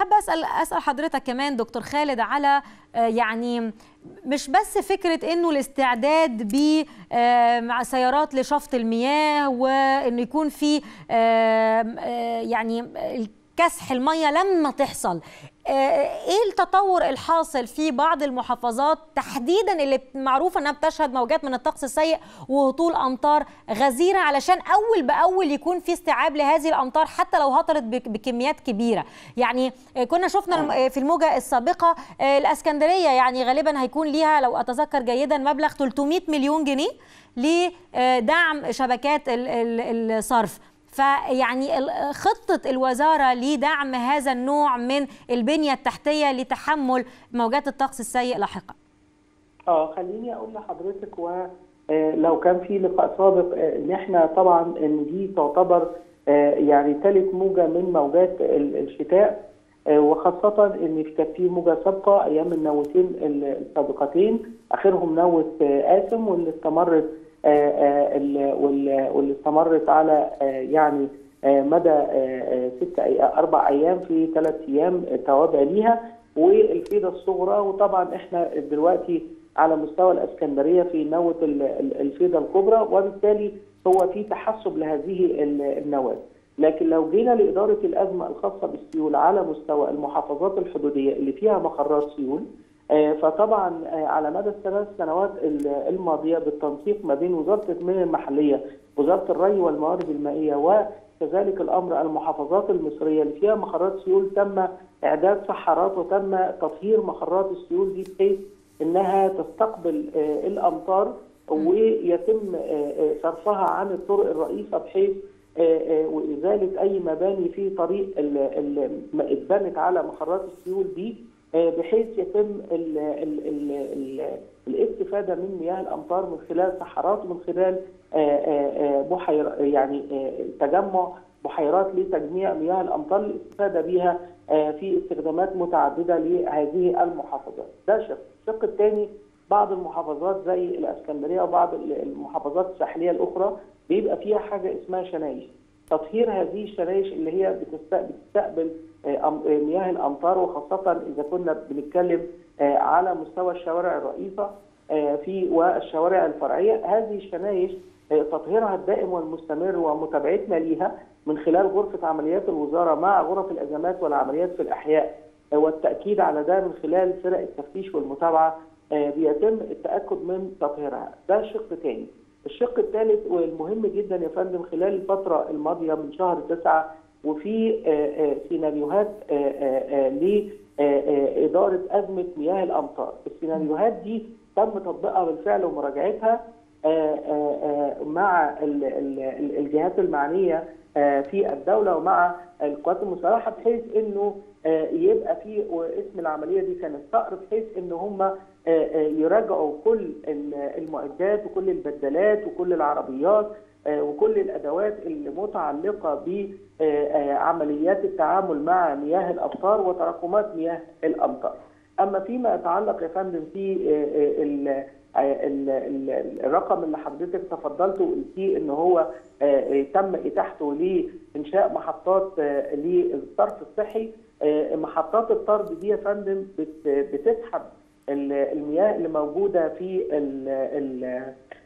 حابه اسال اسال حضرتك كمان دكتور خالد على يعني مش بس فكره انه الاستعداد ب مع سيارات لشفط المياه وانه يكون في يعني كسح الميه لما تحصل ايه التطور الحاصل في بعض المحافظات تحديدا اللي معروفه انها بتشهد موجات من الطقس السيء وهطول امطار غزيره علشان اول باول يكون في استيعاب لهذه الامطار حتى لو هطلت بكميات كبيره يعني كنا شفنا في الموجه السابقه الاسكندريه يعني غالبا هيكون ليها لو اتذكر جيدا مبلغ 300 مليون جنيه لدعم شبكات الصرف فيعني خطة الوزارة لدعم هذا النوع من البنية التحتية لتحمل موجات الطقس السيء لاحقا اه خليني اقول لحضرتك ولو كان في لقاء سابق ان احنا طبعا ان دي تعتبر يعني ثالث موجه من موجات الشتاء وخاصة ان كانت في موجة سابقة ايام النوتين السابقتين اخرهم نوة قاسم واللي استمرت واللي استمرت على يعني مدى ست اربع ايام في ثلاث ايام توابع ليها والفيضه الصغرى وطبعا احنا دلوقتي على مستوى الاسكندريه في نوه الفيضه الكبرى وبالتالي هو في تحسب لهذه النواه لكن لو جينا لاداره الازمه الخاصه بالسيول على مستوى المحافظات الحدوديه اللي فيها مخرات سيول فطبعا على مدى الثلاث سنوات الماضيه بالتنسيق ما بين وزاره التنميه المحليه وزاره الري والموارد المائيه وكذلك الامر المحافظات المصريه اللي فيها مخرات سيول تم اعداد صحارات وتم تطهير مخرات السيول دي بحيث انها تستقبل الامطار ويتم صرفها عن الطرق الرئيسه بحيث وازاله اي مباني في طريق اتبنت على مخرات السيول دي بحيث يتم ال ال ال ال الاستفاده من مياه الامطار من خلال صحارات ومن خلال بحير يعني تجمع بحيرات لتجميع مياه الامطار للاستفاده بها في استخدامات متعدده لهذه المحافظات. ده شق، الشق الثاني بعض المحافظات زي الاسكندريه وبعض المحافظات الساحليه الاخرى بيبقى فيها حاجه اسمها شنايش. تطهير هذه الشنايش اللي هي بتستقبل مياه الامطار وخاصه اذا كنا بنتكلم على مستوى الشوارع الرئيسه في والشوارع الفرعيه هذه الشنايش تطهيرها الدائم والمستمر ومتابعتنا ليها من خلال غرفه عمليات الوزاره مع غرف الازمات والعمليات في الاحياء والتاكيد على ده من خلال فرق التفتيش والمتابعه بيتم التاكد من تطهيرها ده شق ثاني الشق الثالث والمهم جدا يا فندم خلال الفتره الماضيه من شهر تسعه وفي سيناريوهات لإدارة أزمة مياه الأمطار السيناريوهات دي تم تطبيقها بالفعل ومراجعتها مع الجهات المعنية في الدولة ومع القوات المسلحة بحيث أنه يبقى في اسم العملية دي كانت صقر بحيث أن هم يراجعوا كل المعدات وكل البدلات وكل العربيات وكل الادوات المتعلقه بعمليات التعامل مع مياه الامطار وتراكمات مياه الامطار. اما فيما يتعلق يا فندم في ال ال ال الرقم اللي حضرتك تفضلت وقلتيه ان هو تم اتاحته لانشاء محطات للصرف الصحي محطات الطرد دي يا فندم بتسحب المياه اللي موجوده في ال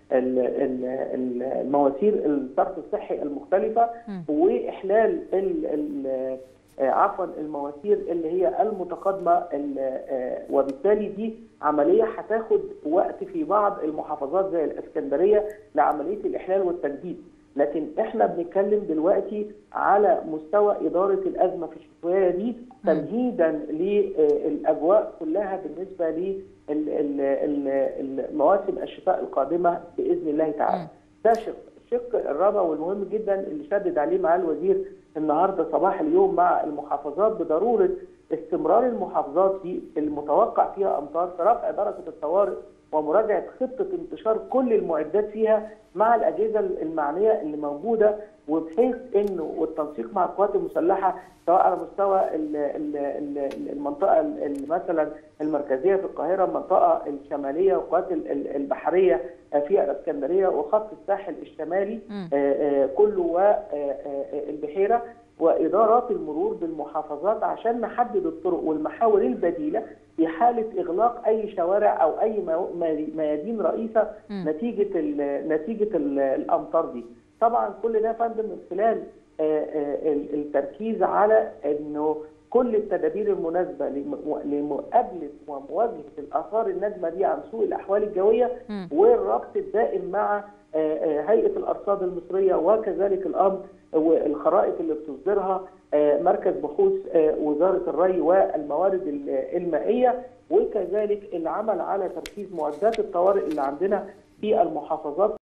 المواسير الصرف الصحي المختلفة وإحلال عفوا المواسير اللي هي المتقدمة وبالتالي دي عملية هتاخد وقت في بعض المحافظات زي الإسكندرية لعملية الإحلال والتجديد لكن احنا بنتكلم دلوقتي على مستوى إدارة الأزمة في الشتوية دي تمهيدا للأجواء كلها بالنسبة لمواسم الشتاء القادمة بإذن الله تعالى ده شق الشق الرابع والمهم جدا اللي شدد عليه مع الوزير النهارده صباح اليوم مع المحافظات بضروره استمرار المحافظات في المتوقع فيها امطار في رفع درجه الطوارئ ومراجعه خطه انتشار كل المعدات فيها مع الاجهزه المعنيه اللي موجوده وبحيث انه والتنسيق مع القوات المسلحه سواء على مستوى المنطقه مثلا المركزيه في القاهره المنطقه الشماليه والقوات البحريه في الاسكندريه وخط الساحل الشمالي كله والبحيره وادارات المرور بالمحافظات عشان نحدد الطرق والمحاور البديله في حاله اغلاق اي شوارع او اي ميادين رئيسه م. نتيجه ال نتيجه ال الامطار دي. طبعا كل ده يا فندم من خلال التركيز على انه كل التدابير المناسبه لمقابله ومواجهه الاثار النادمه دي عن سوء الاحوال الجويه م. والربط الدائم مع هيئه الارصاد المصريه وكذلك الامر والخرائط اللي بتصدرها مركز بحوث وزاره الري والموارد المائيه وكذلك العمل على تركيز معدات الطوارئ اللي عندنا في المحافظات